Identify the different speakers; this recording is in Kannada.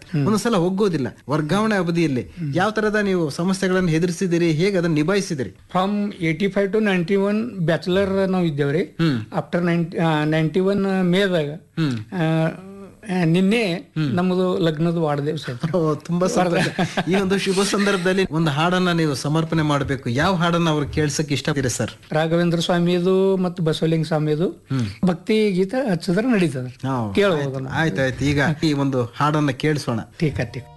Speaker 1: ಒಂದೊಂದ್ಸಲ ಒಗ್ಗೋದಿಲ್ಲ ವರ್ಗಾವಣೆ ಅವಧಿಯಲ್ಲಿ ಯಾವ ತರದ ನೀವು ಸಮಸ್ಯೆಗಳನ್ನು ಎದುರಿಸಿದಿರಿ ಹೇಗೆ ಅದನ್ನ ನಿಭಾಯಿಸಿದಿರಿ
Speaker 2: from eighty five to ninety one bachelor ನಾವು ಇದ್ದೇವ್ರಿ ಆಫ್ಟರ್ ನೈಂಟಿ ನೈಂಟಿ ಒನ್ ಮೇದಾಗ ಆ, ಆ, ನಿನ್ನೆ ನಮ್ಮದು ಲಗ್ನದ ವಾಡದೇವ್ ಸರ್
Speaker 1: ಓ, ತುಂಬಾ ಸಂತೋಷ ಈ ಒಂದು ಶುಭ ಸಂದರ್ಭದಲ್ಲಿ ಒಂದು ಹಾಡನ್ನ ನೀವು ಸಮರ್ಪಣೆ ಮಾಡಬೇಕು ಯಾವ ಹಾಡನ್ನ ಅವ್ರು ಕೇಳ್ಸಕ್ ಇಷ್ಟಪಡ್ತೀರಿ ಸರ್
Speaker 2: ರಾಘವೇಂದ್ರ ಸ್ವಾಮಿದು ಮತ್ತು ಬಸವಲಿಂಗ ಸ್ವಾಮಿದು ಭಕ್ತಿ ಗೀತ ಹಚ್ಚಿದ್ರೆ ನಡೀತದ ಕೇಳ್ಬೋದು
Speaker 1: ಆಯ್ತಾಯ್ತು ಈಗ ಈ ಒಂದು ಹಾಡನ್ನ ಕೇಳಿಸೋಣ
Speaker 2: ಟೀಕ ಟೀಕ್